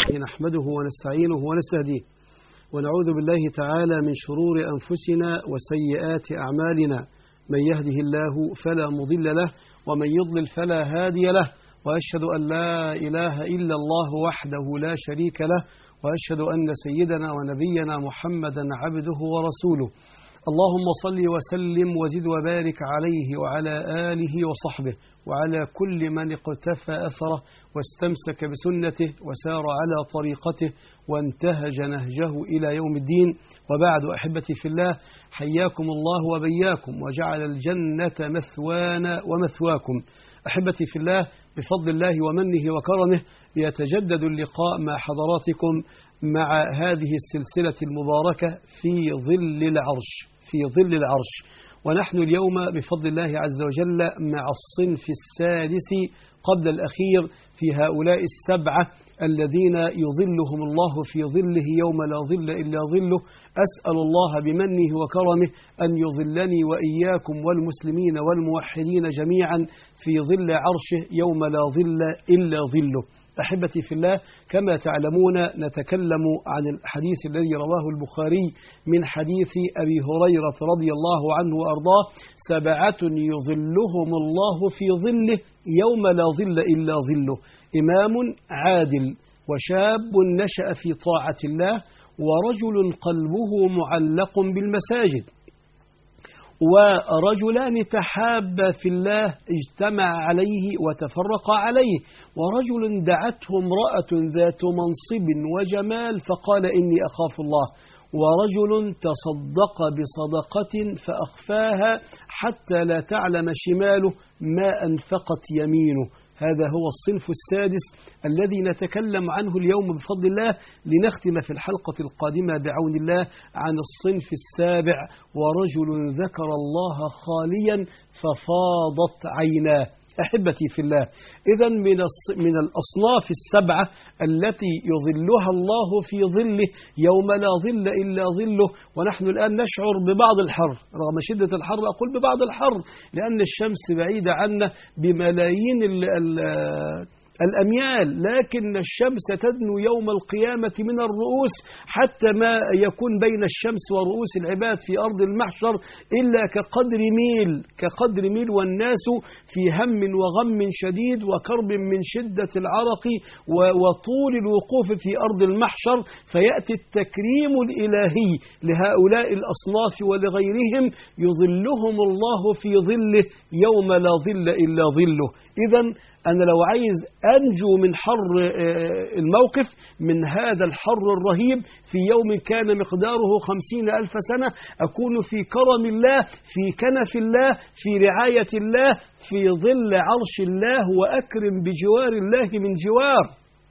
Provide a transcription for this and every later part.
نحمده ونستعينه ونستهديه ونعوذ بالله تعالى من شرور أنفسنا وسيئات أعمالنا من يهده الله فلا مضل له ومن يضلل فلا هادي له وأشهد أن لا إله إلا الله وحده لا شريك له وأشهد أن سيدنا ونبينا محمدا عبده ورسوله اللهم صل وسلم وزد وبارك عليه وعلى آله وصحبه وعلى كل من اقتفى أثره واستمسك بسنته وسار على طريقته وانتهج نهجه إلى يوم الدين وبعد أحبتي في الله حياكم الله وبياكم وجعل الجنة مثوانا ومثواكم أحبتي في الله بفضل الله ومنه وكرمه يتجدد اللقاء مع حضراتكم مع هذه السلسلة المباركة في ظل العرش في ظل العرش ونحن اليوم بفضل الله عز وجل مع الصنف السادس قبل الأخير في هؤلاء السبعة الذين يظلهم الله في ظله يوم لا ظل إلا ظله أسأل الله بمنه وكرمه أن يظلني وإياكم والمسلمين والموحدين جميعا في ظل عرشه يوم لا ظل إلا ظله أحبتي في الله كما تعلمون نتكلم عن الحديث الذي رواه البخاري من حديث أبي هريرة رضي الله عنه وأرضاه سبعة يظلهم الله في ظله يوم لا ظل إلا ظله إمام عادل وشاب نشأ في طاعة الله ورجل قلبه معلق بالمساجد ورجلان تحابا في الله اجتمع عليه وتفرقا عليه ورجل دعته امرأة ذات منصب وجمال فقال إني أخاف الله ورجل تصدق بصدقة فأخفاها حتى لا تعلم شماله ما أنفقت يمينه هذا هو الصنف السادس الذي نتكلم عنه اليوم بفضل الله لنختم في الحلقة القادمة بعون الله عن الصنف السابع ورجل ذكر الله خاليا ففاضت عيناه أحبتي في الله إذا من من الأصناف السبعة التي يظلها الله في ظله يوم لا ظل إلا ظله ونحن الآن نشعر ببعض الحر رغم شدة الحر أقول ببعض الحر لأن الشمس بعيدة عنا بملايين ال ال الأميال لكن الشمس تدنو يوم القيامة من الرؤوس حتى ما يكون بين الشمس ورؤوس العباد في أرض المحشر إلا كقدر ميل كقدر ميل والناس في هم وغم شديد وكرب من شدة العرق وطول الوقوف في أرض المحشر فيأتي التكريم الإلهي لهؤلاء الأصناف ولغيرهم يظلهم الله في ظله يوم لا ظل إلا ظله إذا أنا لو عايز أنجو من حر الموقف من هذا الحر الرهيب في يوم كان مقداره خمسين ألف سنة أكون في كرم الله في كنف الله في رعاية الله في ظل عرش الله وأكرم بجوار الله من جوار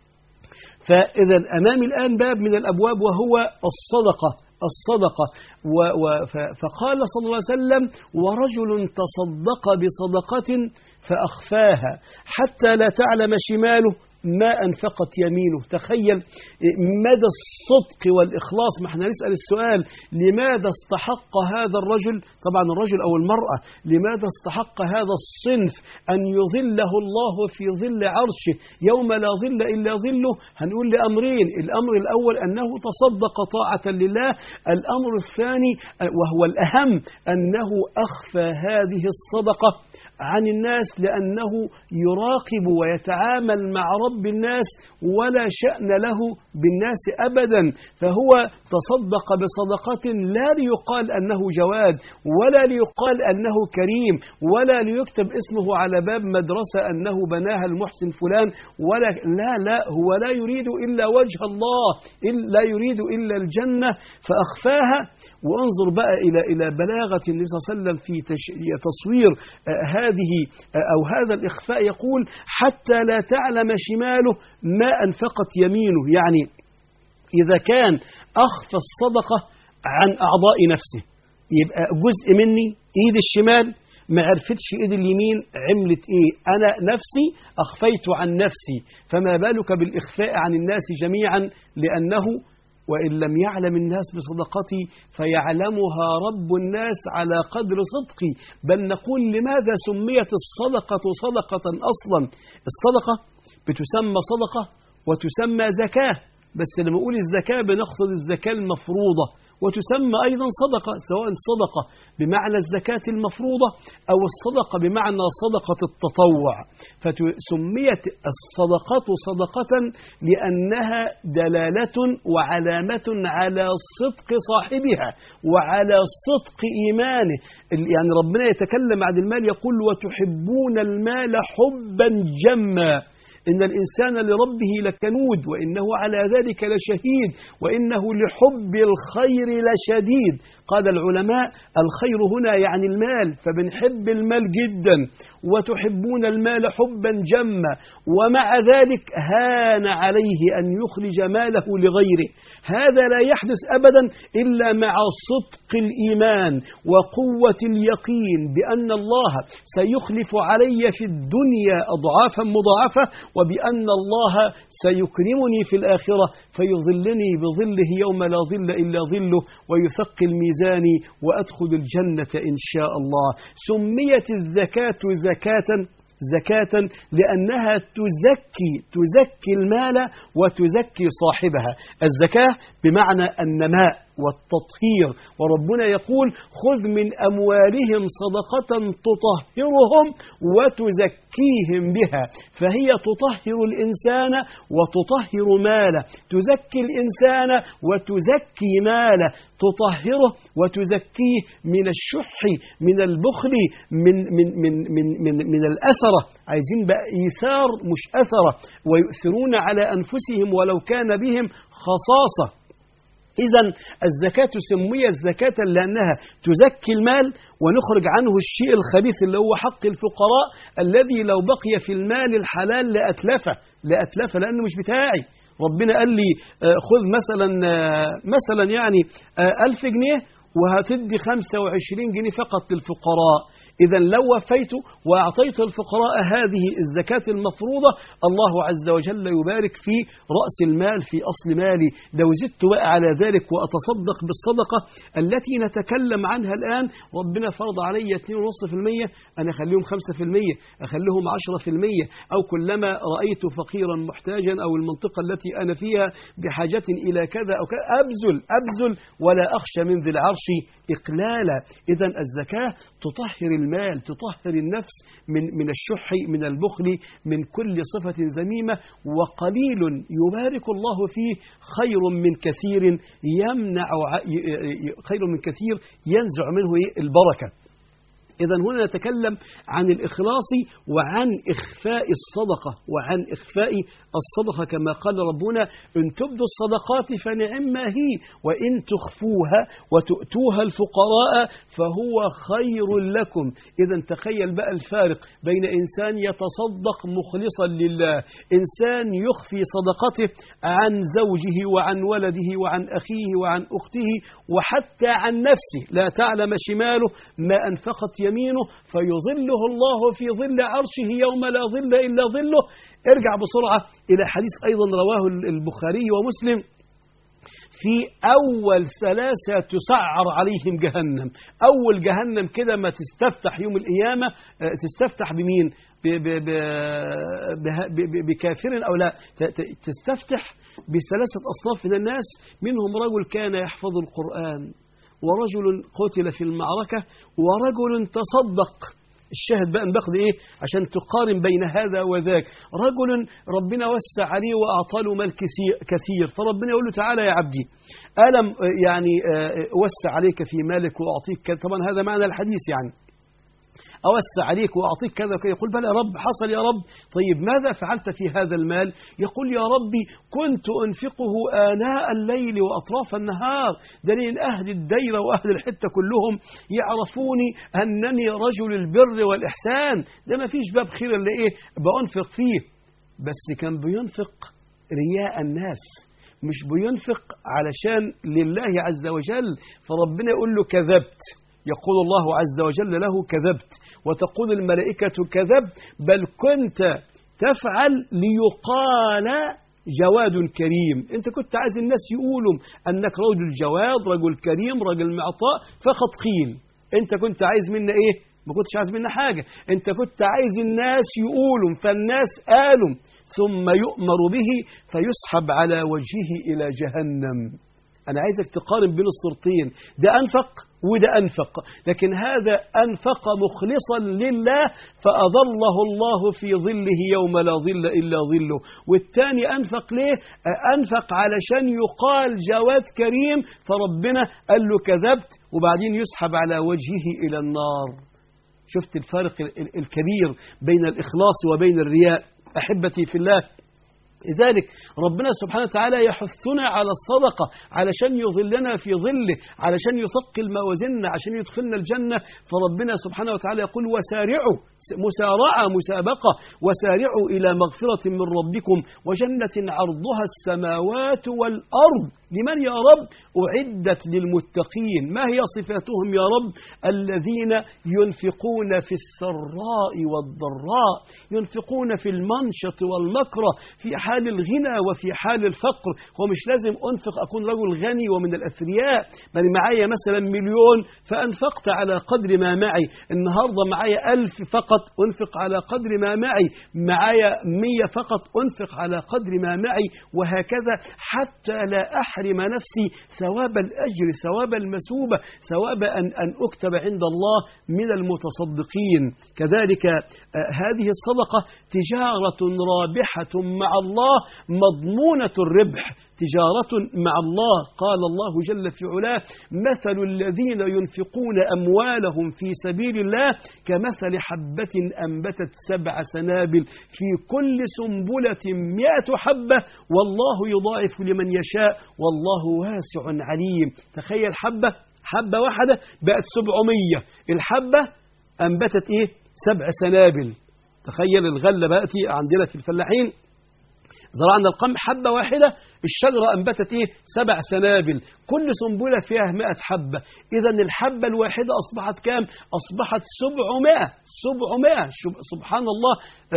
فإذا أمامي الآن باب من الأبواب وهو الصدقة الصدقة و و فقال صلى الله عليه وسلم ورجل تصدق بصدقة فأخفاها حتى لا تعلم شماله ما أنفقت يمينه تخيل مدى الصدق والإخلاص ما احنا نسأل السؤال لماذا استحق هذا الرجل طبعا الرجل أو المرأة لماذا استحق هذا الصنف أن يظله الله في ظل عرشه يوم لا ظل إلا ظله هنقول لأمرين الأمر الأول أنه تصدق طاعة لله الأمر الثاني وهو الأهم أنه أخفى هذه الصدقة عن الناس لأنه يراقب ويتعامل مع رب الناس ولا شأن له بالناس أبدا فهو تصدق بصدقة لا ليقال أنه جواد ولا ليقال أنه كريم ولا ليكتب اسمه على باب مدرسة أنه بناها المحسن فلان ولا لا لا هو لا يريد إلا وجه الله لا يريد إلا الجنة فأخفاها وانظر بقى إلى إلى بلاغة النبي صلى الله عليه وسلم في تصوير هذه أو هذا الإخفاء يقول حتى لا تعلم شماله ما أنفقت يمينه يعني إذا كان أخفى الصدقة عن أعضاء نفسه يبقى جزء مني إيد الشمال ما عرفتش ايد اليمين عملت ايه انا نفسي اخفيت عن نفسي فما بالك بالاخفاء عن الناس جميعا لانه وإن لم يعلم الناس بصدقتي فيعلمها رب الناس على قدر صدقي بل نقول لماذا سميت الصدقة صدقة أصلا الصدقة بتسمى صدقة وتسمى زكاة بس لما نقول الزكاة بنقصد الزكاة المفروضة وتسمى أيضا صدقة سواء صدقة بمعنى الزكاة المفروضة أو الصدقة بمعنى صدقة التطوع فسميت الصدقة صدقة لأنها دلالة وعلامة على صدق صاحبها وعلى صدق إيمانه يعني ربنا يتكلم عن المال يقول وتحبون المال حبا جما إن الإنسان لربه لكنود وإنه على ذلك لشهيد وإنه لحب الخير لشديد قال العلماء الخير هنا يعني المال فبنحب المال جدا وتحبون المال حبا جما ومع ذلك هان عليه أن يخرج ماله لغيره هذا لا يحدث أبدا إلا مع صدق الإيمان وقوة اليقين بأن الله سيخلف علي في الدنيا أضعافا مضاعفة وبأن الله سيكرمني في الآخرة فيظلني بظله يوم لا ظل إلا ظله ويثقل ميزاني وأدخل الجنة إن شاء الله سميت الزكاة زكاة زكاة لأنها تزكي تزكي المال وتزكي صاحبها الزكاة بمعنى النماء والتطهير وربنا يقول خذ من أموالهم صدقة تطهرهم وتزكيهم بها فهي تطهر الإنسان وتطهر ماله تزكي الإنسان وتزكي ماله تطهره وتزكيه من الشح من البخل من من من من من, من الأثرة عايزين بقى إيثار مش أثرة ويؤثرون على أنفسهم ولو كان بهم خصاصة إذا الزكاة سميت زكاة لأنها تزكي المال ونخرج عنه الشيء الخبيث اللي هو حق الفقراء الذي لو بقي في المال الحلال لأتلفه لأتلفه لأنه مش بتاعي ربنا قال لي خذ مثلا مثلا يعني ألف جنيه وهتدي 25 جنيه فقط للفقراء إذا لو وفيت وأعطيت الفقراء هذه الزكاة المفروضة الله عز وجل يبارك في رأس المال في أصل مالي لو زدت بقى على ذلك وأتصدق بالصدقة التي نتكلم عنها الآن ربنا فرض علي 2.5% أنا أخليهم 5% أخليهم 10% أو كلما رأيت فقيرا محتاجا أو المنطقة التي أنا فيها بحاجة إلى كذا أو كذا أبذل أبذل ولا أخشى من ذي العرش إقلالا إذا الزكاة تطهر المال تطهر النفس من من الشح من البخل من كل صفة ذميمة وقليل يبارك الله فيه خير من كثير يمنع خير من كثير ينزع منه البركة إذا هنا نتكلم عن الإخلاص وعن إخفاء الصدقة وعن إخفاء الصدقة كما قال ربنا إن تبدوا الصدقات فنعما هي وإن تخفوها وتؤتوها الفقراء فهو خير لكم إذا تخيل بقى الفارق بين إنسان يتصدق مخلصا لله إنسان يخفي صدقته عن زوجه وعن ولده وعن أخيه وعن أخته وحتى عن نفسه لا تعلم شماله ما أنفقت يمينه فيظله الله في ظل عرشه يوم لا ظل إلا ظله ارجع بسرعة إلى حديث أيضا رواه البخاري ومسلم في أول ثلاثة تسعر عليهم جهنم أول جهنم كده ما تستفتح يوم القيامة تستفتح بمين بكافر أو لا تستفتح بثلاثة أصناف من الناس منهم رجل كان يحفظ القرآن ورجل قتل في المعركة ورجل تصدق الشاهد بقى باخد ايه عشان تقارن بين هذا وذاك رجل ربنا وسع عليه واعطى له مال كثير فربنا يقول له تعالى يا عبدي الم يعني وسع عليك في مالك واعطيك طبعا هذا معنى الحديث يعني أوسع عليك وأعطيك كذا وكذا يقول بلى يا رب حصل يا رب طيب ماذا فعلت في هذا المال يقول يا ربي كنت أنفقه آناء الليل وأطراف النهار دليل أهل الديرة وأهل الحتة كلهم يعرفوني أنني رجل البر والإحسان ده ما فيش باب خير اللي إيه بأنفق فيه بس كان بينفق رياء الناس مش بينفق علشان لله عز وجل فربنا يقول له كذبت يقول الله عز وجل له كذبت وتقول الملائكة كذبت بل كنت تفعل ليقال جواد كريم انت كنت عايز الناس يقولوا انك رجل جواد رجل كريم رجل معطاء فقط قيل انت كنت عايز منا ايه ما كنتش عايز منها حاجة أنت كنت عايز الناس يقولوا فالناس قالوا ثم يؤمر به فيسحب على وجهه إلى جهنم أنا عايزك تقارن بين الصورتين ده أنفق وده أنفق لكن هذا أنفق مخلصا لله فأظله الله في ظله يوم لا ظل إلا ظله والتاني أنفق ليه أنفق علشان يقال جواد كريم فربنا قال له كذبت وبعدين يسحب على وجهه إلى النار شفت الفارق الكبير بين الإخلاص وبين الرياء أحبتي في الله لذلك ربنا سبحانه وتعالى يحثنا على الصدقة علشان يظلنا في ظله علشان يثقل موازيننا عشان يدخلنا الجنة فربنا سبحانه وتعالى يقول وسارعوا مسارعة مسابقة وسارعوا إلى مغفرة من ربكم وجنة عرضها السماوات والأرض لمن يا رب أعدت للمتقين ما هي صفاتهم يا رب الذين ينفقون في السراء والضراء ينفقون في المنشط والمكره في حال الغنى وفي حال الفقر هو مش لازم أنفق أكون رجل غني ومن الأثرياء بل معايا مثلا مليون فأنفقت على قدر ما معي النهاردة معايا ألف فقط أنفق على قدر ما معي معايا مية فقط أنفق على قدر ما معي وهكذا حتى لا أحرم نفسي ثواب الأجر ثواب المسوبة ثواب أن, أن أكتب عند الله من المتصدقين كذلك آه هذه الصدقة تجارة رابحة مع الله مضمونة الربح تجارة مع الله قال الله جل في علاه مثل الذين ينفقون أموالهم في سبيل الله كمثل حبة أنبتت سبع سنابل في كل سنبلة مئة حبة والله يضاعف لمن يشاء والله واسع عليم تخيل حبة حبة واحدة بقت سبعمية الحبة أنبتت إيه سبع سنابل تخيل الغلة بقت عندنا في الفلاحين زرعنا القمح حبة واحدة الشجرة أنبتت إيه؟ سبع سنابل كل سنبلة فيها مئة حبة إذا الحبة الواحدة أصبحت كام؟ أصبحت سبعمائة سبعمائة سبحان الله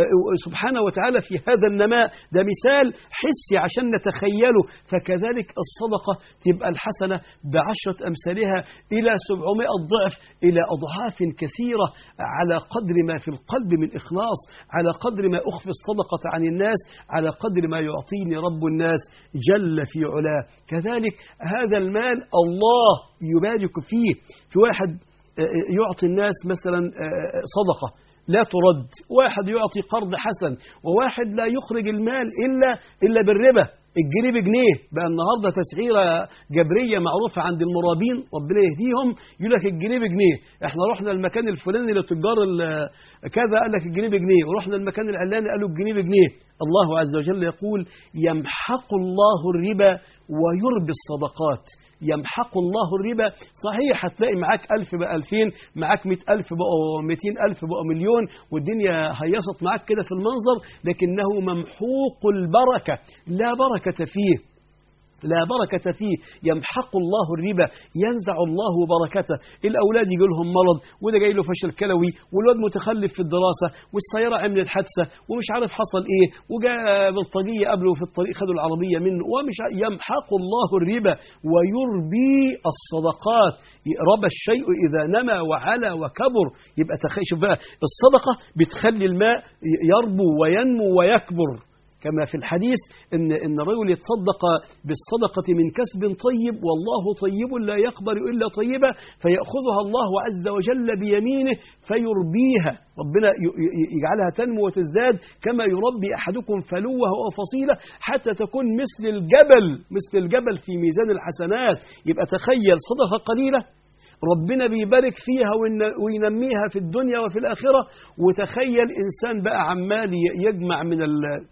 سبحانه وتعالى في هذا النماء ده مثال حسي عشان نتخيله فكذلك الصدقة تبقى الحسنة بعشرة أمثالها إلى سبعمائة ضعف إلى أضعاف كثيرة على قدر ما في القلب من إخلاص على قدر ما أخفي الصدقة عن الناس على قدر ما يعطيني رب الناس جل في علاه كذلك هذا المال الله يبارك فيه في واحد يعطي الناس مثلا صدقة لا ترد واحد يعطي قرض حسن وواحد لا يخرج المال إلا, إلا بالربا الجنيه بجنيه بقى النهارده تسعيره جبريه معروفه عند المرابين ربنا يهديهم يقول لك الجنيه بجنيه احنا رحنا المكان الفلاني لتجار كذا قال لك الجنيه بجنيه ورحنا المكان العلاني قالوا الجنيه بجنيه الله عز وجل يقول يمحق الله الربا ويربي الصدقات يمحق الله الربا صحيح هتلاقي معاك ألف بقى ألفين معاك مئة ألف بقى مئتين ألف بقى مليون والدنيا هيصت معاك كده في المنظر لكنه ممحوق البركة لا بركة فيه لا بركة فيه يمحق الله الربا ينزع الله بركته الأولاد يجي لهم مرض وده جاي له فشل كلوي والواد متخلف في الدراسة والسيارة عملت حادثة ومش عارف حصل إيه وجاء بلطجية قبله في الطريق خدوا العربية منه ومش يمحق الله الربا ويربي الصدقات ربى الشيء إذا نمى وعلى وكبر يبقى تخيل شوف بقى الصدقة بتخلي الماء يربو وينمو ويكبر كما في الحديث إن, إن الرجل يتصدق بالصدقة من كسب طيب والله طيب لا يقبل إلا طيبة فيأخذها الله عز وجل بيمينه فيربيها ربنا يجعلها تنمو وتزداد كما يربي أحدكم فلوه أو فصيلة حتى تكون مثل الجبل مثل الجبل في ميزان الحسنات يبقى تخيل صدقة قليلة ربنا بيبارك فيها وينميها في الدنيا وفي الآخرة وتخيل إنسان بقى عمال يجمع من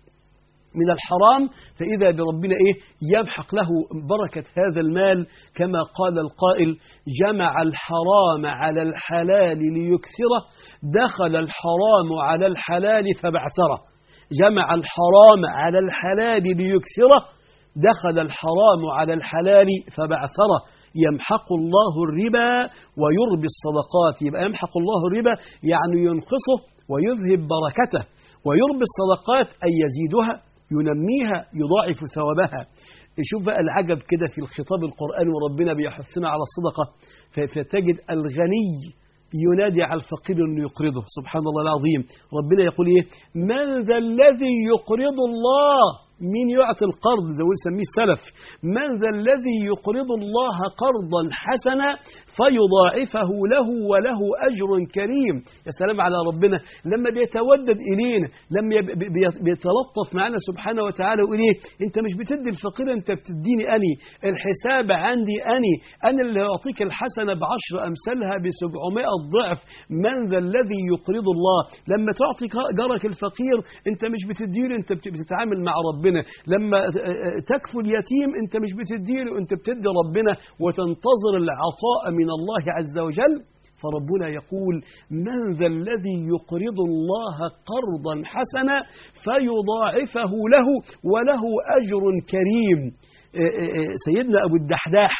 من الحرام فإذا بربنا إيه يمحق له بركة هذا المال كما قال القائل جمع الحرام على الحلال ليكثره دخل الحرام على الحلال فبعثره جمع الحرام على الحلال ليكثره دخل الحرام على الحلال فبعثره يمحق الله الربا ويربي الصدقات يبقى يمحق الله الربا يعني ينقصه ويذهب بركته ويربي الصدقات أي يزيدها ينميها يضاعف ثوابها شوف بقى العجب كده في الخطاب القرآني وربنا بيحثنا على الصدقة فتجد الغني ينادي على الفقير انه يقرضه سبحان الله العظيم ربنا يقول ايه من ذا الذي يقرض الله مين يعطي القرض زي ما نسميه السلف من ذا الذي يقرض الله قرضا حسنا فيضاعفه له وله اجر كريم يا سلام على ربنا لما بيتودد الينا لما يب- بي- بي- بيتلطف معنا سبحانه وتعالى ويقول ايه انت مش بتدي الفقير انت بتديني اني الحساب عندي اني انا اللي اعطيك الحسنه بعشر امثالها ب 700 ضعف من ذا الذي يقرض الله لما تعطي جارك الفقير انت مش بتديله انت بت- بتتعامل مع ربنا لما تكفو اليتيم انت مش بتديله انت بتدي ربنا وتنتظر العطاء من الله عز وجل فربنا يقول من ذا الذي يقرض الله قرضا حسنا فيضاعفه له وله أجر كريم سيدنا أبو الدحداح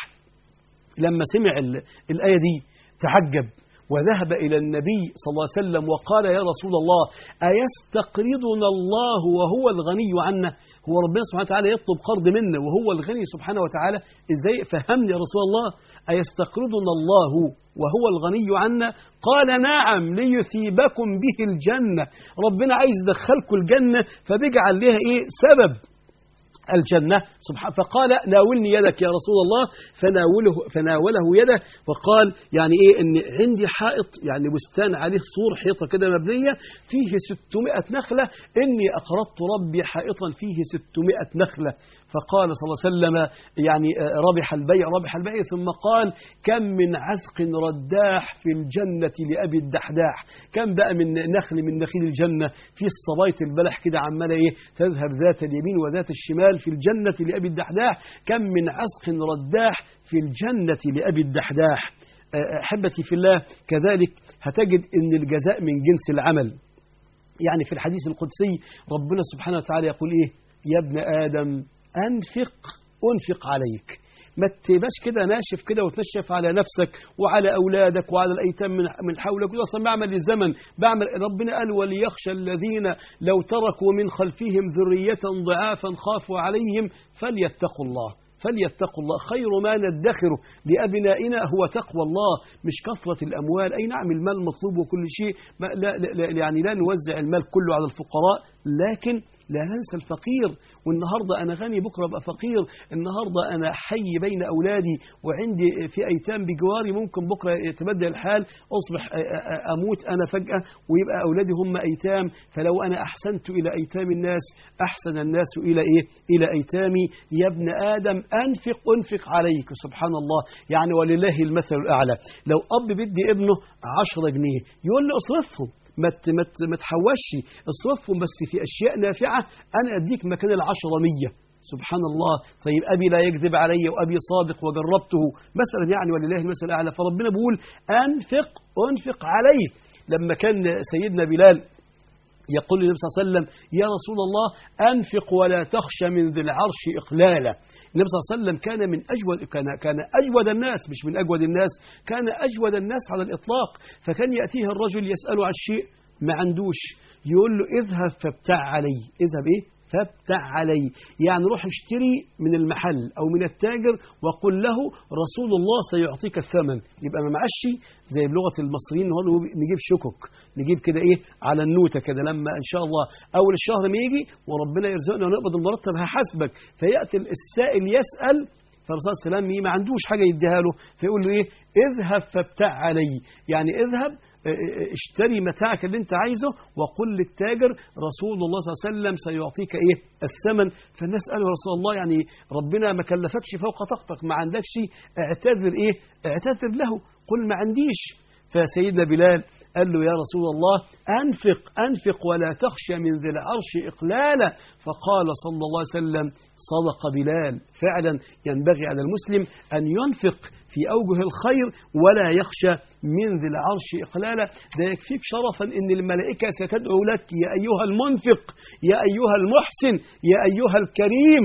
لما سمع ال- الآية دي تعجب وذهب إلى النبي صلى الله عليه وسلم وقال يا رسول الله أيستقرضنا الله وهو الغني عنا هو ربنا سبحانه وتعالى يطلب قرض منا وهو الغني سبحانه وتعالى إزاي فهمني يا رسول الله أيستقرضنا الله وهو الغني عنا قال نعم ليثيبكم به الجنة ربنا عايز يدخلكم الجنة فبيجعل لها إيه سبب الجنة سبحانه فقال ناولني يدك يا رسول الله فناوله فناوله يده وقال يعني ايه ان عندي حائط يعني بستان عليه سور حيطه كده مبنيه فيه 600 نخله اني اقرضت ربي حائطا فيه 600 نخله فقال صلى الله عليه وسلم يعني آه، ربح البيع ربح البيع ثم قال كم من عزق رداح في الجنة لأبي الدحداح كم بقى من نخل من نخيل الجنة في الصبايط البلح كده عمالة إيه تذهب ذات اليمين وذات الشمال في الجنة لأبي الدحداح كم من عزق رداح في الجنة لأبي الدحداح آه، أحبتي في الله كذلك هتجد أن الجزاء من جنس العمل يعني في الحديث القدسي ربنا سبحانه وتعالى يقول إيه يا ابن آدم أنفق أنفق عليك ما تبقاش كده ناشف كده وتنشف على نفسك وعلى أولادك وعلى الأيتام من من حولك وده أصلا بعمل للزمن بعمل ربنا قال وليخشى الذين لو تركوا من خلفهم ذرية ضعافا خافوا عليهم فليتقوا الله فليتقوا الله خير ما ندخره لأبنائنا هو تقوى الله مش كثرة الأموال أي نعم المال مطلوب وكل شيء ما لا لا لا يعني لا نوزع المال كله على الفقراء لكن لا ننسى الفقير والنهارده انا غني بكره ابقى فقير النهارده انا حي بين اولادي وعندي في ايتام بجواري ممكن بكره يتبدل الحال اصبح أ- أ- اموت انا فجاه ويبقى اولادي هم ايتام فلو انا احسنت الى ايتام الناس احسن الناس الى ايه الى ايتامي يا ابن ادم انفق انفق عليك سبحان الله يعني ولله المثل الاعلى لو اب بدي ابنه 10 جنيه يقول له اصرفهم ما ت- ما ت- ما تحوشش اصرفهم بس في اشياء نافعه انا اديك مكان العشرة مية سبحان الله طيب ابي لا يكذب علي وابي صادق وجربته مثلا يعني ولله المثل الاعلى فربنا بيقول انفق انفق عليه لما كان سيدنا بلال يقول للنبي صلى الله عليه وسلم يا رسول الله أنفق ولا تخشى من ذي العرش إقلالا النبي صلى الله عليه وسلم كان من أجود كان كان أجود الناس مش من أجود الناس كان أجود الناس على الإطلاق فكان يأتيه الرجل يسأله عن شيء ما عندوش يقول له اذهب فابتع علي اذهب ايه فابتع علي يعني روح اشتري من المحل او من التاجر وقل له رسول الله سيعطيك الثمن يبقى ما معش زي بلغه المصريين هو نجيب شكك نجيب كده ايه على النوته كده لما ان شاء الله اول الشهر ما يجي وربنا يرزقنا ونقبض المرتب هحاسبك فياتي السائل يسال فالرسول صلى الله عليه وسلم ما عندوش حاجه يديها له فيقول له ايه اذهب فابتع علي يعني اذهب اشتري متاعك اللي انت عايزه وقل للتاجر رسول الله صلى الله عليه وسلم سيعطيك ايه الثمن فالناس قالوا يا رسول الله يعني ربنا ما كلفكش فوق طاقتك ما عندكش اعتذر ايه اعتذر له قل ما عنديش فسيدنا بلال قال له يا رسول الله أنفق أنفق ولا تخشى من ذي العرش إقلالا فقال صلى الله عليه وسلم صدق بلال فعلا ينبغي على المسلم أن ينفق في أوجه الخير ولا يخشى من ذي العرش إقلالا ده يكفيك شرفا أن الملائكة ستدعو لك يا أيها المنفق يا أيها المحسن يا أيها الكريم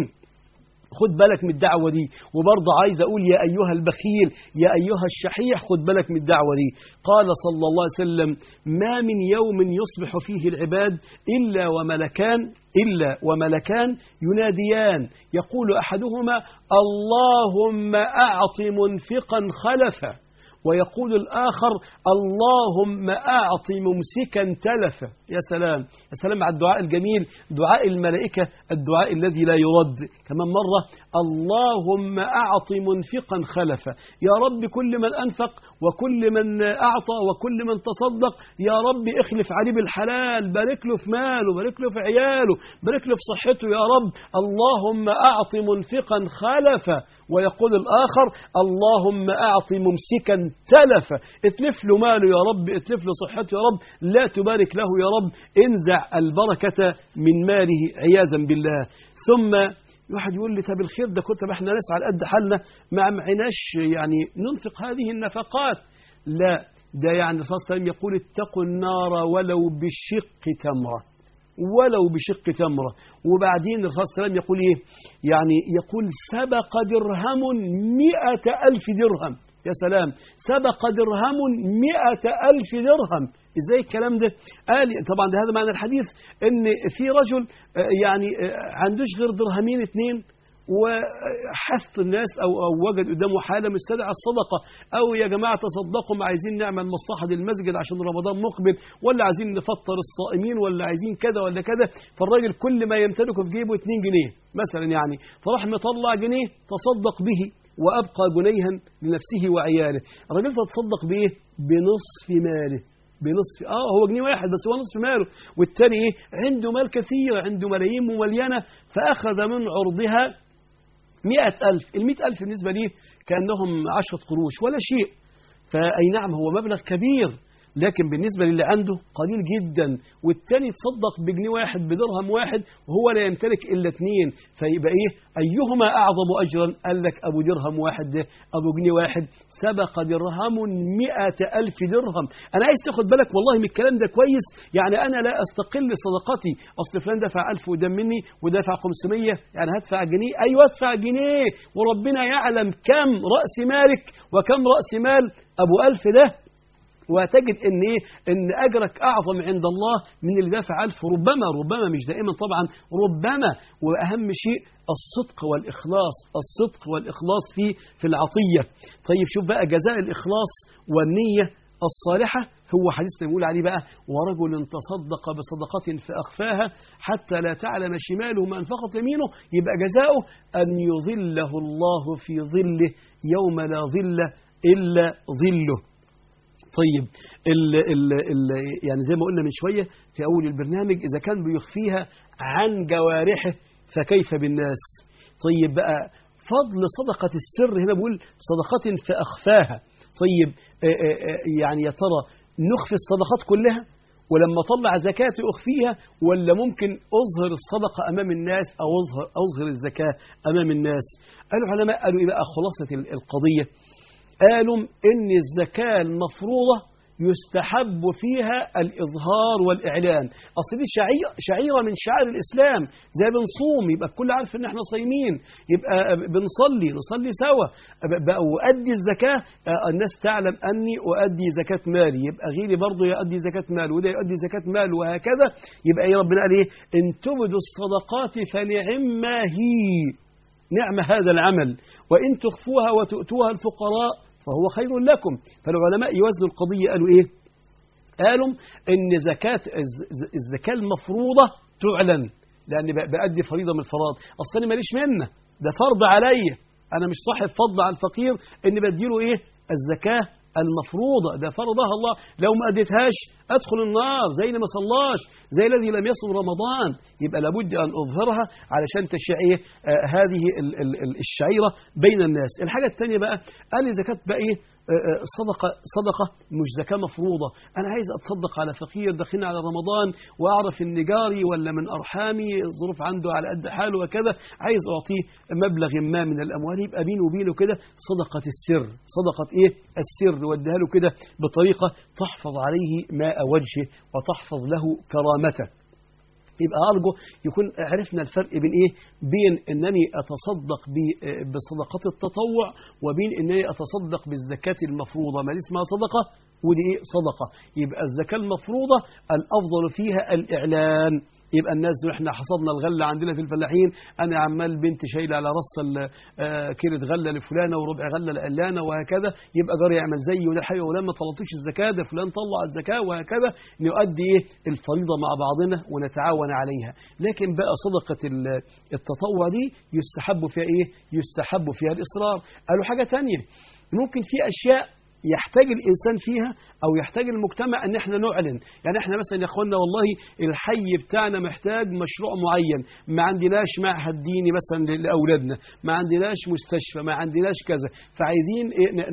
خد بالك من الدعوة دي وبرضه عايز أقول يا أيها البخيل يا أيها الشحيح خد بالك من الدعوة دي قال صلى الله عليه وسلم ما من يوم يصبح فيه العباد إلا وملكان إلا وملكان يناديان يقول أحدهما اللهم أعط منفقا خلفا ويقول الآخر اللهم أعط ممسكا تلفا يا سلام يا سلام على الدعاء الجميل دعاء الملائكة الدعاء الذي لا يرد كمان مرة اللهم أعط منفقا خلفا يا رب كل من أنفق وكل من أعطى وكل من تصدق يا رب اخلف عليه بالحلال بارك له في ماله بارك له في عياله بارك له في صحته يا رب اللهم أعط منفقا خلفا ويقول الآخر اللهم أعط ممسكا تلفا اتلف له ماله يا رب اتلف له صحته يا رب لا تبارك له يا رب انزع البركة من ماله عياذا بالله ثم واحد يقول لي طب الخير ده كنت احنا ناس على قد حالنا ما معناش يعني ننفق هذه النفقات لا ده يعني الرسول صلى الله عليه وسلم يقول اتقوا النار ولو بشق تمره ولو بشق تمرة وبعدين الرسول صلى الله عليه وسلم يقول إيه يعني يقول سبق درهم مئة ألف درهم يا سلام سبق درهم مئة ألف درهم إزاي الكلام ده قال طبعا ده هذا معنى الحديث إن في رجل يعني عندوش غير درهمين اتنين وحث الناس أو, أو وجد قدامه حالة مستدعى الصدقة أو يا جماعة تصدقوا ما عايزين نعمل مصلحة للمسجد عشان رمضان مقبل ولا عايزين نفطر الصائمين ولا عايزين كذا ولا كذا فالراجل كل ما يمتلكه في جيبه 2 جنيه مثلا يعني فراح مطلع جنيه تصدق به وأبقى جنيها لنفسه وعياله الراجل تتصدق بإيه؟ بنصف ماله بنصف اه هو جنيه واحد بس هو نصف ماله والتاني ايه عنده مال كثير عنده ملايين مملينة فأخذ من عرضها مئة ألف المئة ألف بالنسبة ليه كأنهم عشرة قروش ولا شيء فأي نعم هو مبلغ كبير لكن بالنسبة للي عنده قليل جدا والتاني تصدق بجنيه واحد بدرهم واحد وهو لا يمتلك إلا اثنين فيبقى إيه أيهما أعظم أجرا قال لك أبو درهم واحد ده أبو جنيه واحد سبق درهم مئة ألف درهم أنا عايز تاخد بالك والله من الكلام ده كويس يعني أنا لا أستقل صدقتي أصل فلان دفع ألف قدام مني ودفع 500 يعني هدفع جنيه أيوة ادفع جنيه وربنا يعلم كم رأس مالك وكم رأس مال أبو ألف ده وتجد ان ايه ان اجرك اعظم عند الله من اللي دافع الف ربما ربما مش دائما طبعا ربما واهم شيء الصدق والاخلاص الصدق والاخلاص في في العطيه طيب شوف بقى جزاء الاخلاص والنيه الصالحة هو حديثنا بيقول عليه بقى ورجل تصدق بصدقة فأخفاها حتى لا تعلم شماله ما أنفقت يمينه يبقى جزاؤه أن يظله الله في ظله يوم لا ظل إلا ظله طيب ال ال ال يعني زي ما قلنا من شوية في أول البرنامج إذا كان بيخفيها عن جوارحه فكيف بالناس طيب بقى فضل صدقة السر هنا بقول صدقة فأخفاها طيب يعني يا ترى نخفي الصدقات كلها ولما طلع زكاتي أخفيها ولا ممكن أظهر الصدقة أمام الناس أو أظهر, أظهر الزكاة أمام الناس قالوا العلماء قالوا إيه بقى خلاصة القضية قالوا إن الزكاة المفروضة يستحب فيها الإظهار والإعلان أصل دي شعيرة من شعائر الإسلام زي بنصوم يبقى الكل عارف إن إحنا صايمين يبقى بنصلي نصلي سوا وأدي الزكاة الناس تعلم أني أؤدي زكاة مالي يبقى غيري برضه يؤدي زكاة مال وده يؤدي زكاة مال وهكذا يبقى إيه ربنا قال إيه إن تبدوا الصدقات فنعما هي نعم هذا العمل وإن تخفوها وتؤتوها الفقراء فهو خير لكم فالعلماء يوزنوا القضية قالوا إيه قالوا إن زكاة الزكاة المفروضة تعلن لأن بأدي فريضة من الفرائض أصل أنا ماليش منه ده فرض عليا أنا مش صاحب فضل على الفقير إني بديله إيه الزكاة المفروضة ده فرضها الله لو ما أديتهاش أدخل النار زي اللي ما صلاش زي الذي لم يصم رمضان يبقى لابد أن أظهرها علشان تشيع إيه آه هذه ال ال ال الشعيرة بين الناس الحاجة الثانية بقى قال لي زكاة بقى إيه صدقة صدقة مش زكاة مفروضة أنا عايز أتصدق على فقير داخلين على رمضان وأعرف إن جاري ولا من أرحامي الظروف عنده على قد حاله وكذا عايز أعطيه مبلغ ما من الأموال يبقى بينه وبينه كده صدقة السر صدقة إيه السر وديها له كده بطريقة تحفظ عليه ماء وجهه وتحفظ له كرامته يبقى أرجو يكون عرفنا الفرق بين إيه بين أنني أتصدق بصدقات التطوع وبين أنني أتصدق بالزكاة المفروضة ما دي اسمها صدقة ودي إيه صدقة يبقى الزكاة المفروضة الأفضل فيها الإعلان يبقى الناس دول احنا حصدنا الغله عندنا في الفلاحين انا عمال بنت شايله على راس كيلة غله لفلانه وربع غله لعلانه وهكذا يبقى جاري يعمل زيي وده حي ولما طلبتش الزكاه ده فلان طلع الزكاه وهكذا نؤدي ايه الفريضه مع بعضنا ونتعاون عليها لكن بقى صدقه التطوع دي يستحب فيها ايه يستحب فيها الاصرار قالوا حاجه ثانيه ممكن في اشياء يحتاج الانسان فيها او يحتاج المجتمع ان احنا نعلن يعني احنا مثلا يا اخوانا والله الحي بتاعنا محتاج مشروع معين ما عندناش معهد ديني مثلا لاولادنا ما عندناش مستشفى ما عندناش كذا فعايزين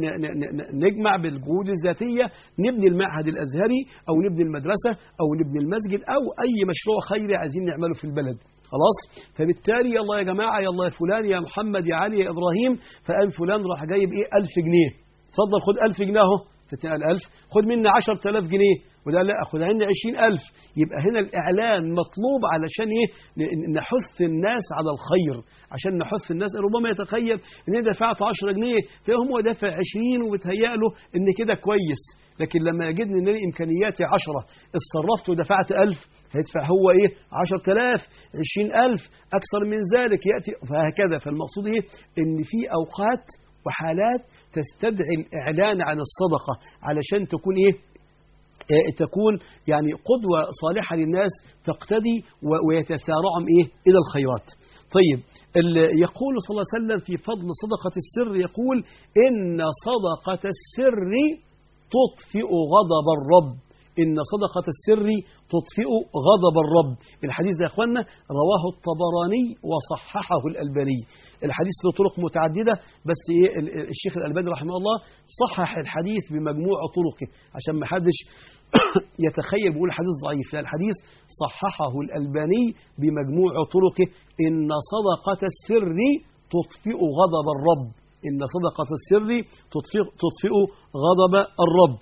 نجمع بالجهود الذاتيه نبني المعهد الازهري او نبني المدرسه او نبني المسجد او اي مشروع خيري عايزين نعمله في البلد خلاص فبالتالي يلا يا جماعه يلا يا فلان يا محمد يا علي يا ابراهيم فقال فلان راح جايب ايه 1000 جنيه اتفضل خد 1000 جنيه اهو قال 1000 خد مني 10000 جنيه وده لا خد عندي 20000 يبقى هنا الاعلان مطلوب علشان ايه نحث الناس على الخير عشان نحث الناس ربما يتخيل ان انا دفعت 10 جنيه فهم هو دافع 20 وبتهيأ له ان كده كويس لكن لما يجدني ان امكانياتي 10 اتصرفت ودفعت 1000 هيدفع هو ايه 10000 20000 اكثر من ذلك ياتي فهكذا فالمقصود ايه ان في اوقات وحالات تستدعي الإعلان عن الصدقة علشان تكون إيه تكون يعني قدوة صالحة للناس تقتدي ويتسارعهم إيه إلى الخيرات طيب يقول صلى الله عليه وسلم في فضل صدقة السر يقول إن صدقة السر تطفئ غضب الرب إن صدقة السر تطفئ غضب الرب الحديث ده يا أخوانا رواه الطبراني وصححه الألباني الحديث له طرق متعددة بس إيه الشيخ الألباني رحمه الله صحح الحديث بمجموع طرقه عشان ما حدش يتخيل بيقول الحديث ضعيف لا الحديث صححه الألباني بمجموع طرقه إن صدقة السر تطفئ غضب الرب إن صدقة السر تطفئ, تطفئ غضب الرب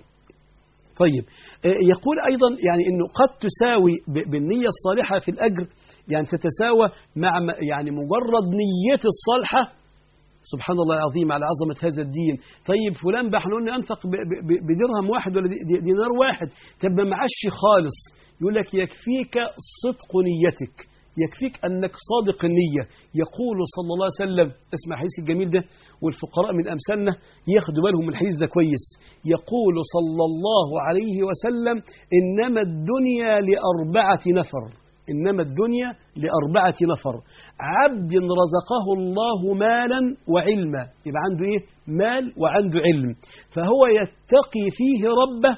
طيب يقول أيضا يعني أنه قد تساوي بالنية الصالحة في الأجر يعني تتساوى مع يعني مجرد نية الصالحة سبحان الله العظيم على عظمة هذا الدين طيب فلان بقى احنا قلنا أنفق بدرهم واحد ولا دينار واحد طب ما معاش خالص يقول لك يكفيك صدق نيتك يكفيك أنك صادق النية يقول صلى الله عليه وسلم اسمع الحديث الجميل ده والفقراء من أمثالنا ياخدوا بالهم من الحديث ده كويس يقول صلى الله عليه وسلم إنما الدنيا لأربعة نفر إنما الدنيا لأربعة نفر عبد رزقه الله مالا وعلما يبقى عنده إيه مال وعنده علم فهو يتقي فيه ربه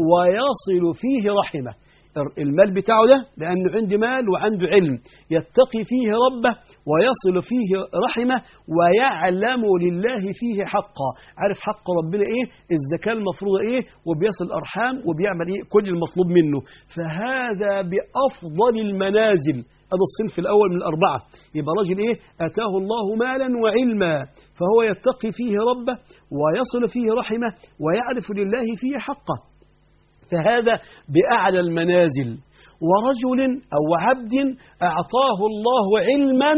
ويصل فيه رحمه المال بتاعه ده لأنه عنده مال وعنده علم يتقي فيه ربه ويصل فيه رحمه ويعلم لله فيه حقا عارف حق ربنا إيه الزكاة المفروضة إيه وبيصل الأرحام وبيعمل إيه كل المطلوب منه فهذا بأفضل المنازل هذا الصنف الأول من الأربعة يبقى راجل إيه أتاه الله مالا وعلما فهو يتقي فيه ربه ويصل فيه رحمه ويعرف لله فيه حقه فهذا بأعلى المنازل ورجل أو عبد أعطاه الله علما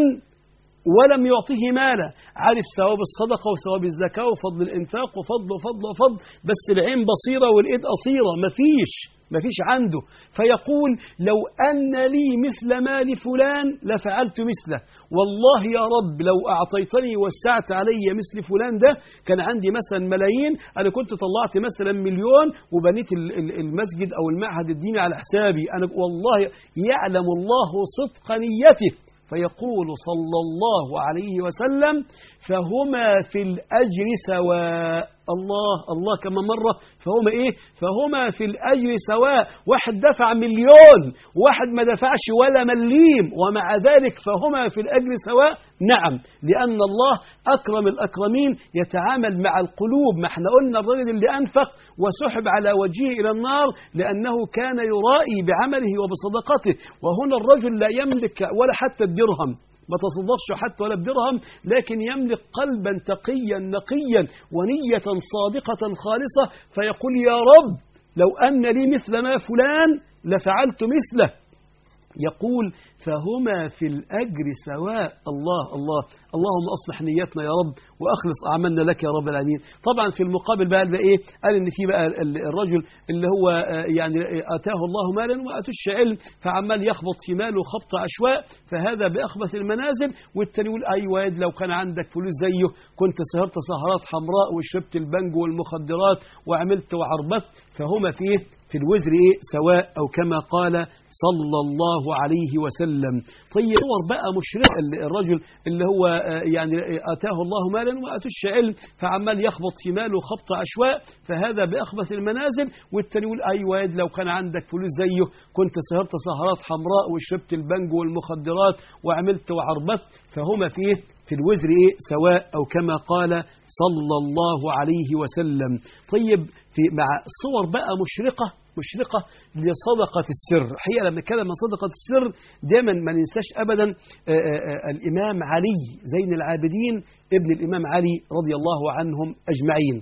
ولم يعطه مالا عارف ثواب الصدقة وثواب الزكاة وفضل الإنفاق وفضل وفضل وفضل بس العين بصيرة والإيد قصيرة مفيش مفيش عنده فيقول لو أن لي مثل مال فلان لفعلت مثله والله يا رب لو أعطيتني وسعت علي مثل فلان ده كان عندي مثلا ملايين أنا كنت طلعت مثلا مليون وبنيت المسجد أو المعهد الديني على حسابي أنا والله يعلم الله صدق نيته فيقول صلى الله عليه وسلم فهما في الأجر سواء الله الله كما مرة فهما إيه فهما في الأجر سواء واحد دفع مليون واحد ما دفعش ولا مليم ومع ذلك فهما في الأجر سواء نعم لأن الله أكرم الأكرمين يتعامل مع القلوب ما احنا قلنا الرجل اللي أنفق وسحب على وجهه إلى النار لأنه كان يرائي بعمله وبصدقته وهنا الرجل لا يملك ولا حتى الدرهم ما تصدقش حتى ولا بدرهم لكن يملك قلبا تقيا نقيا ونية صادقة خالصة فيقول يا رب لو أن لي مثل ما فلان لفعلت مثله يقول فهما في الأجر سواء الله الله اللهم أصلح نيتنا يا رب وأخلص أعمالنا لك يا رب العالمين طبعا في المقابل بقى بقى إيه قال إن في بقى ال- الرجل اللي هو آه، يعني آتاه الله مالا وأتوش علم فعمال يخبط في ماله خبط عشواء فهذا بأخبث المنازل والتاني يقول أيوة ياد لو كان عندك فلوس زيه كنت سهرت سهرات حمراء وشربت البنج والمخدرات وعملت وعربت فهما في إيه في الوزر إيه سواء أو كما قال صلى الله عليه وسلم طيب صور بقى مشرق الرجل اللي هو آه، يعني آتاه الله مالا وأتوش علم فعمال يخبط في ماله خبط عشواء فهذا بأخبث المنازل والتاني يقول أيوة ياد لو كان عندك فلوس زيه كنت سهرت سهرات حمراء وشربت البنج والمخدرات وعملت وعربت فهما في إيه في الوزر إيه سواء أو كما قال صلى الله عليه وسلم طيب في مع صور بقى مشرقة مشرقة لصدقة السر حقيقة لما نتكلم عن صدقة السر دايما ما ننساش أبدا آه، آه، آه، الإمام علي زين العابدين ابن الإمام علي رضي الله عنهم أجمعين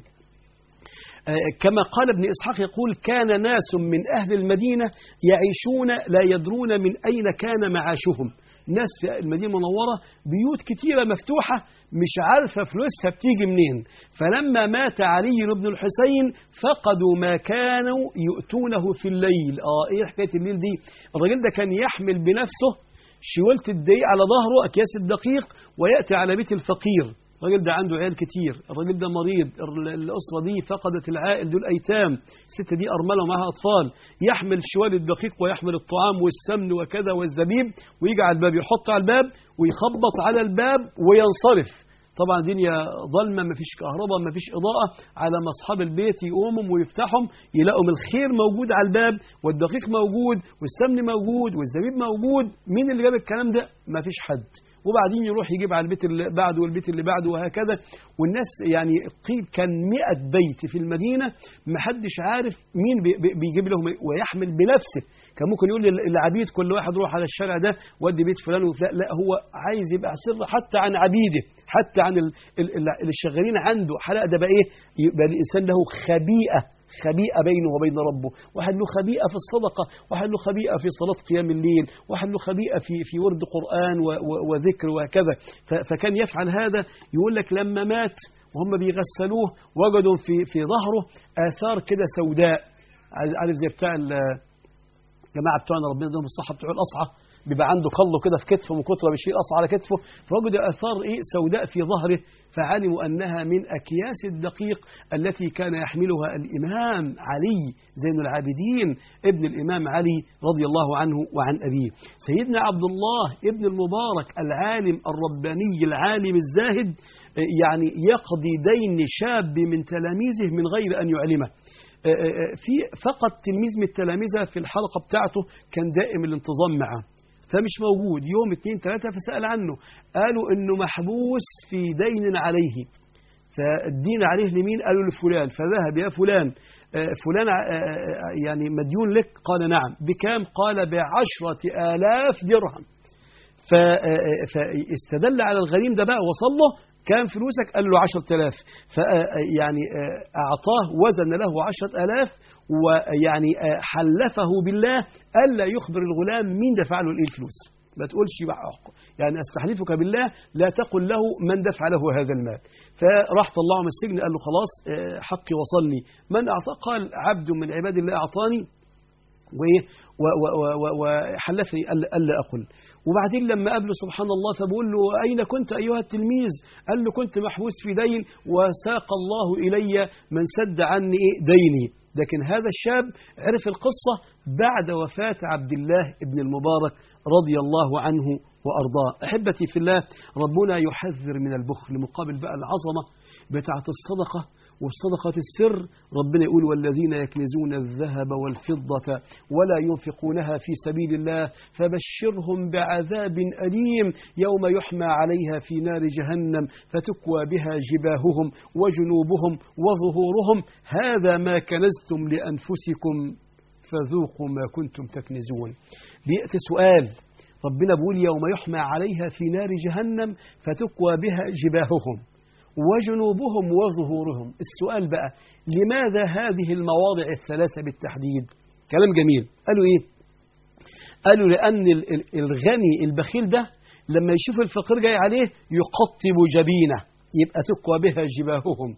آه، كما قال ابن إسحاق يقول كان ناس من أهل المدينة يعيشون لا يدرون من أين كان معاشهم ناس في المدينة المنورة بيوت كتيرة مفتوحة مش عارفة فلوسها بتيجي منين فلما مات علي بن الحسين فقدوا ما كانوا يؤتونه في الليل اه ايه حكاية الليل دي الراجل ده كان يحمل بنفسه شوالة الدقيق على ظهره أكياس الدقيق ويأتي على بيت الفقير الراجل ده عنده عيال كتير الراجل ده مريض ال- الأسرة دي فقدت العائل دول أيتام الست دي أرملة ومعها أطفال يحمل شوال الدقيق ويحمل الطعام والسمن وكذا والزبيب ويجي على الباب يحط على الباب ويخبط على الباب وينصرف طبعا الدنيا ظلمة مفيش كهرباء مفيش إضاءة على ما أصحاب البيت يقوموا ويفتحوا يلاقوا من الخير موجود على الباب والدقيق موجود والسمن موجود والزبيب موجود مين اللي جاب الكلام ده مفيش حد وبعدين يروح يجيب على البيت اللي بعده والبيت اللي بعده وهكذا والناس يعني قيل كان 100 بيت في المدينة محدش عارف مين بي- بي- بيجيب لهم إيه، ويحمل بنفسه كان ممكن يقول للعبيد كل واحد روح على الشارع ده ودي بيت فلان وفلان لا هو عايز يبقى سر حتى عن عبيده حتى عن ال- ال- ال- اللي شغالين عنده حلقة ده بقى ايه يبقى الانسان له خبيئة خبيئة بينه وبين ربه واحد له خبيئة في الصدقة واحد له خبيئة في صلاة قيام الليل واحد له خبيئة في, في ورد قرآن و- و- وذكر وهكذا ف- فكان يفعل هذا يقول لك لما مات وهم بيغسلوه وجدوا في, في ظهره آثار كده سوداء عارف زي بتاع ال- الجماعة بتوعنا ربنا يديهم الصحة بتوع الأصعى بيبقى عنده قله كده في كتفه من كتر ما بيشيل قصعة على كتفه فوجد آثار إيه سوداء في ظهره فعلموا أنها من أكياس الدقيق التي كان يحملها الإمام علي زين العابدين ابن الإمام علي رضي الله عنه وعن أبيه سيدنا عبد الله ابن المبارك العالم الرباني العالم الزاهد آه، يعني يقضي دين شاب من تلاميذه من غير أن يعلمه في فقط تلميذ من التلامذة في الحلقة بتاعته كان دائم الانتظام معه فمش موجود يوم اتنين تلاتة فسأل عنه قالوا انه محبوس في دين عليه فالدين عليه لمين قالوا لفلان فذهب يا فلان آه، فلان آه، آه، يعني مديون لك قال نعم بكام قال بعشرة آلاف درهم ف- آه، فاستدل على الغريم ده بقى وصل له كام فلوسك قال له عشرة آلاف فيعني أعطاه وزن له عشرة آلاف ويعني آه، حلفه بالله ألا يخبر الغلام مين دفع له الإيه الفلوس ما تقولش بقى يعني استحلفك بالله لا تقل له من دفع له هذا المال فراح طلعه من السجن قال له خلاص آه، حقي وصلني من أعطى قال عبد من عباد الله أعطاني وإيه و- و- و- و- وحلفني ألا ألا أقل وبعدين لما قابله سبحان الله فبقول له أين كنت أيها التلميذ قال له كنت محبوس في دين وساق الله إلي من سد عني إيه ديني لكن هذا الشاب عرف القصة بعد وفاة عبد الله بن المبارك رضي الله عنه وأرضاه أحبتي في الله ربنا يحذر من البخل مقابل بقى العظمة بتاعة الصدقة والصدقة السر ربنا يقول والذين يكنزون الذهب والفضة ولا ينفقونها في سبيل الله فبشرهم بعذاب أليم يوم يحمى عليها في نار جهنم فتكوى بها جباههم وجنوبهم وظهورهم هذا ما كنزتم لأنفسكم فذوقوا ما كنتم تكنزون بيأتي سؤال ربنا بيقول يوم يحمى عليها في نار جهنم فتكوى بها جباههم وجنوبهم وظهورهم السؤال بقى لماذا هذه المواضع الثلاثة بالتحديد كلام جميل قالوا إيه قالوا لأن ال- ال- الغني البخيل ده لما يشوف الفقير جاي عليه يقطب جبينه يبقى تقوى بها جباههم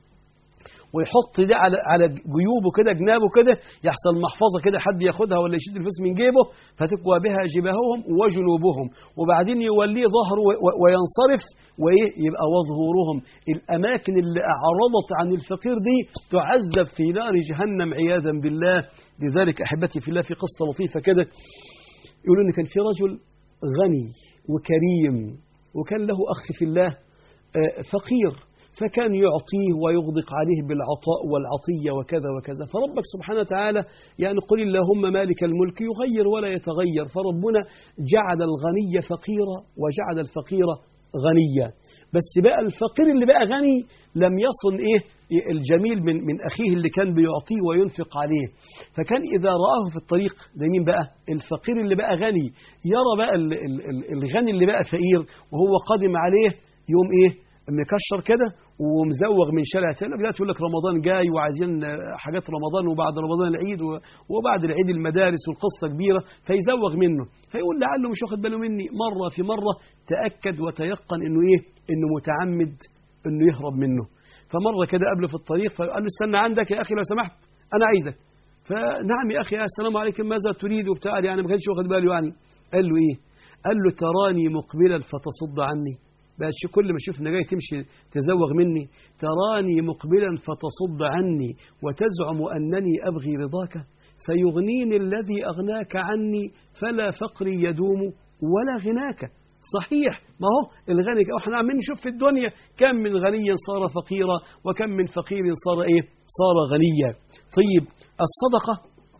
ويحط ده على على جيوبه كده جنابه كده يحصل محفظه كده حد ياخدها ولا يشد الفلوس من جيبه فتقوى بها جباههم وجنوبهم وبعدين يوليه ظهره و- و- وينصرف وايه يبقى وظهورهم الاماكن اللي اعرضت عن الفقير دي تعذب في نار جهنم عياذا بالله لذلك احبتي في الله في قصه لطيفه كده يقولوا ان كان في رجل غني وكريم وكان له اخ في الله آه، فقير فكان يعطيه ويغدق عليه بالعطاء والعطية وكذا وكذا فربك سبحانه وتعالى يعني قل اللهم مالك الملك يغير ولا يتغير فربنا جعل الغني فقيرا وجعل الفقير غنيا بس بقى الفقير اللي بقى غني لم يصل ايه الجميل من من اخيه اللي كان بيعطيه وينفق عليه فكان اذا راه في الطريق ده مين بقى الفقير اللي بقى غني يرى بقى ال- ال- ال- الغني اللي بقى فقير وهو قادم عليه يوم ايه مكشر كده ومزوغ من شارع تاني دلوقتي يقول لك رمضان جاي وعايزين حاجات رمضان وبعد رمضان العيد و- وبعد العيد المدارس والقصه كبيره فيزوغ منه فيقول لعله مش واخد باله مني مره في مره تاكد وتيقن انه ايه انه متعمد انه يهرب منه فمره كده قبله في الطريق فقال له استنى عندك يا اخي لو سمحت انا عايزك فنعم يا اخي السلام عليكم ماذا تريد وبتاع يعني ما كانش واخد باله يعني قال له ايه قال له تراني مقبلا فتصد عني بقى شو- كل ما اشوف انك جاي تمشي تزوغ مني تراني مقبلا فتصد عني وتزعم انني ابغي رضاك سيغنيني الذي اغناك عني فلا فقري يدوم ولا غناك صحيح ما هو الغني احنا عمالين نشوف في الدنيا كم من غني صار فقيرا وكم من فقير صار ايه صار غنيا طيب الصدقه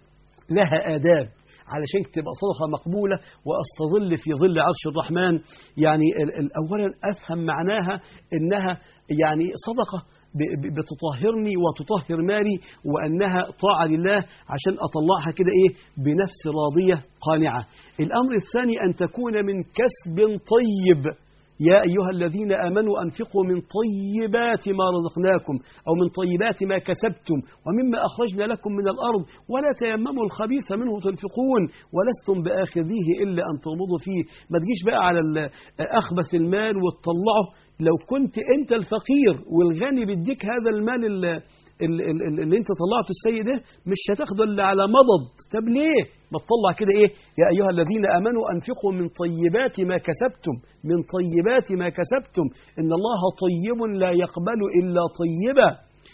لها آداب علشان تبقى صدقة مقبولة وأستظل في ظل عرش الرحمن يعني ال- ال- أولا أفهم معناها إنها يعني صدقة ب- ب- بتطهرني وتطهر مالي وأنها طاعة لله عشان أطلعها كده إيه بنفس راضية قانعة الأمر الثاني أن تكون من كسب طيب يا أيها الذين آمنوا أنفقوا من طيبات ما رزقناكم أو من طيبات ما كسبتم ومما أخرجنا لكم من الأرض ولا تيمموا الخبيث منه تنفقون ولستم بآخذيه إلا أن تغمضوا فيه ما تجيش بقى على ال- أخبث المال وتطلعه لو كنت أنت الفقير والغني بيديك هذا المال ال- ال- ال- ال- اللي انت طلعته السيء ده مش هتاخده الا على مضض طب ليه ما تطلع كده ايه يا ايها الذين امنوا انفقوا من طيبات ما كسبتم من طيبات ما كسبتم ان الله طيب لا يقبل الا طيبا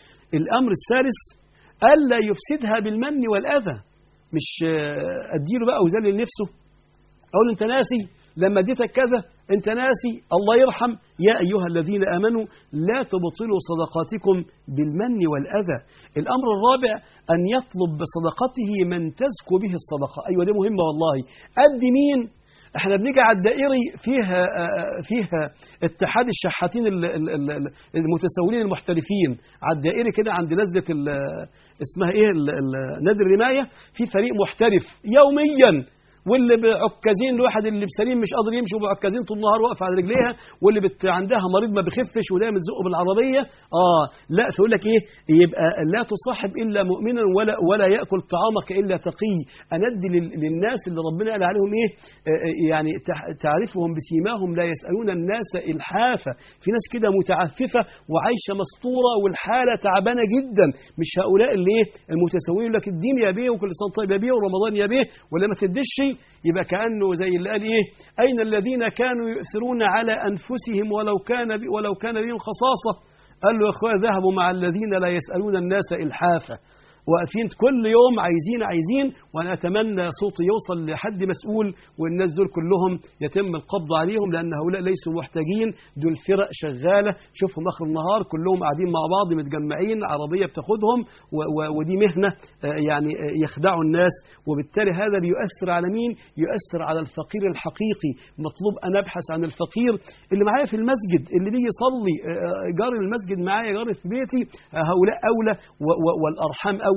الامر الثالث الا يفسدها بالمن والاذى مش آه، اديله بقى وذلل نفسه اقول له انت ناسي لما اديتك كذا انت ناسي الله يرحم يا ايها الذين امنوا لا تبطلوا صدقاتكم بالمن والاذى الامر الرابع ان يطلب بصدقته من تزكو به الصدقه ايوه دي مهمه والله قد مين احنا بنيجي على الدائري فيها آه، فيها اتحاد الشحاتين ال- ال- ال- المتسولين المحترفين على الدائري كده عند نزله ال- اسمها ايه ال- ال- نادي الرمايه في فريق محترف يوميا واللي بعكازين الواحد اللي بسليم مش قادر يمشي وبعكازين طول النهار واقفه على رجليها واللي بت عندها مريض ما بيخفش ودايما تزقه بالعربيه اه لا فيقول لك ايه يبقى لا تصاحب الا مؤمنا ولا ولا ياكل طعامك الا تقي اندي لل- للناس اللي ربنا قال عليهم ايه آه، آه، يعني تع- تعرفهم بسيماهم لا يسالون الناس الحافه في ناس كده متعففه وعايشه مسطوره والحاله تعبانه جدا مش هؤلاء اللي ايه المتسولين يقول لك الدين يا بيه وكل سنه طيب يا بيه ورمضان يا بيه ولا ما تديش يبقى كانه زي اللي قال ايه اين الذين كانوا يؤثرون على انفسهم ولو كان بي ولو كان بهم خصاصه قال له يا اخويا ذهبوا مع الذين لا يسالون الناس الحافه واقفين كل يوم عايزين عايزين وانا اتمنى صوتي يوصل لحد مسؤول والناس دول كلهم يتم القبض عليهم لان هؤلاء ليسوا محتاجين دول فرق شغاله شوفهم اخر النهار كلهم قاعدين مع بعض متجمعين عربيه بتاخدهم و- و- ودي مهنه آه، يعني آه، يخدعوا الناس وبالتالي هذا بيؤثر على مين؟ يؤثر على الفقير الحقيقي مطلوب ان ابحث عن الفقير اللي معايا في المسجد اللي بيجي يصلي آه، آه، جار المسجد معايا جار في بيتي آه، هؤلاء اولى و- و- والارحام اولى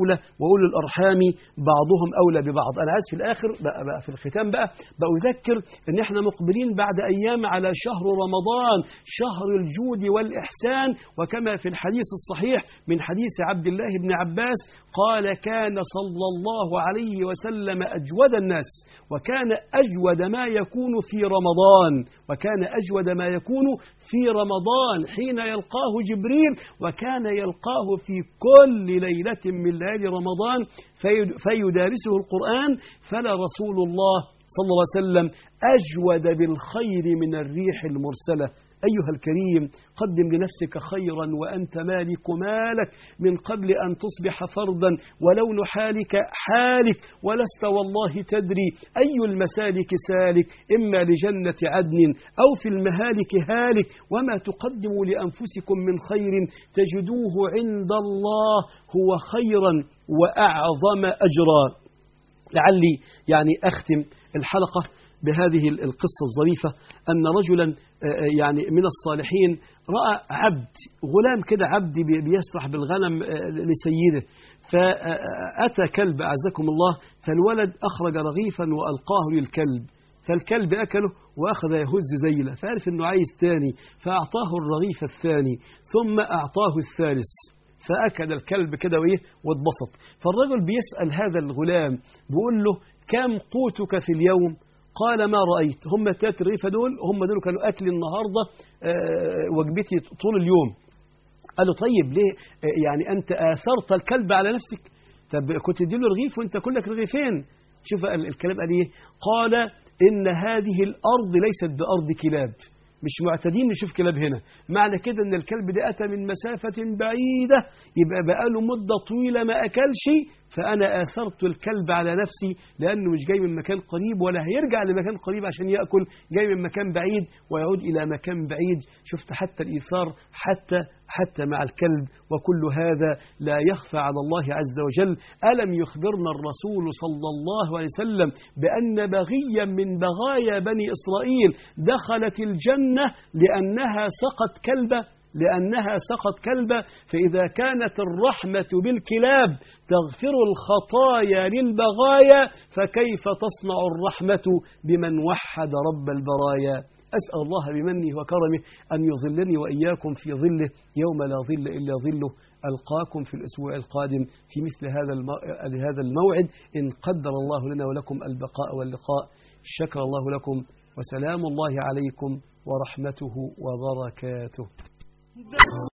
أولى وأولو الأرحام بعضهم أولى ببعض أنا عايز في الآخر بقى, بقى في الختام بقى بأذكر أن احنا مقبلين بعد أيام على شهر رمضان شهر الجود والإحسان وكما في الحديث الصحيح من حديث عبد الله بن عباس قال كان صلى الله عليه وسلم أجود الناس وكان أجود ما يكون في رمضان وكان أجود ما يكون في رمضان حين يلقاه جبريل وكان يلقاه في كل ليلة من ليالي رمضان في- فيدارسه القرآن فلا رسول الله صلى الله عليه وسلم أجود بالخير من الريح المرسلة أيها الكريم قدم لنفسك خيرا وأنت مالك مالك من قبل أن تصبح فردا ولون حالك حالك ولست والله تدري أي المسالك سالك إما لجنة عدن أو في المهالك هالك وما تقدموا لأنفسكم من خير تجدوه عند الله هو خيرا وأعظم أجرا لعلي يعني أختم الحلقة بهذه القصة الظريفة أن رجلا آه، يعني من الصالحين رأى عبد غلام كده عبد بي- بيسرح بالغنم آه، لسيده فأتى كلب أعزكم الله فالولد أخرج رغيفا وألقاه للكلب فالكلب أكله وأخذ يهز زيله فعرف أنه عايز تاني فأعطاه الرغيف الثاني ثم أعطاه الثالث فأكل الكلب كده وإيه واتبسط فالرجل بيسأل هذا الغلام بيقول له كم قوتك في اليوم قال ما رأيت هم الثلاث رغيفة دول هم دول كانوا أكل النهاردة آه، وجبتي طول اليوم قال له طيب ليه آه، يعني أنت آثرت الكلب على نفسك طب كنت تديله رغيف وانت كلك رغيفين شوف ال- الكلام قال ايه قال إن هذه الأرض ليست بأرض كلاب مش معتادين نشوف كلاب هنا معنى كده ان الكلب ده اتى من مسافة بعيدة يبقى بقاله مدة طويلة ما اكلش فانا اثرت الكلب على نفسي لانه مش جاي من مكان قريب ولا هيرجع لمكان قريب عشان ياكل جاي من مكان بعيد ويعود الى مكان بعيد شفت حتى الايثار حتى حتى مع الكلب وكل هذا لا يخفى على الله عز وجل ألم يخبرنا الرسول صلى الله عليه وسلم بأن بغيا من بغايا بني إسرائيل دخلت الجنة لأنها سقت كلبة لأنها سقط كلبة فإذا كانت الرحمة بالكلاب تغفر الخطايا للبغايا فكيف تصنع الرحمة بمن وحد رب البرايا أسأل الله بمنه وكرمه أن يظلني وإياكم في ظله يوم لا ظل إلا ظله ألقاكم في الأسبوع القادم في مثل هذا المو- هذا الموعد إن قدر الله لنا ولكم البقاء واللقاء شكر الله لكم وسلام الله عليكم ورحمته وبركاته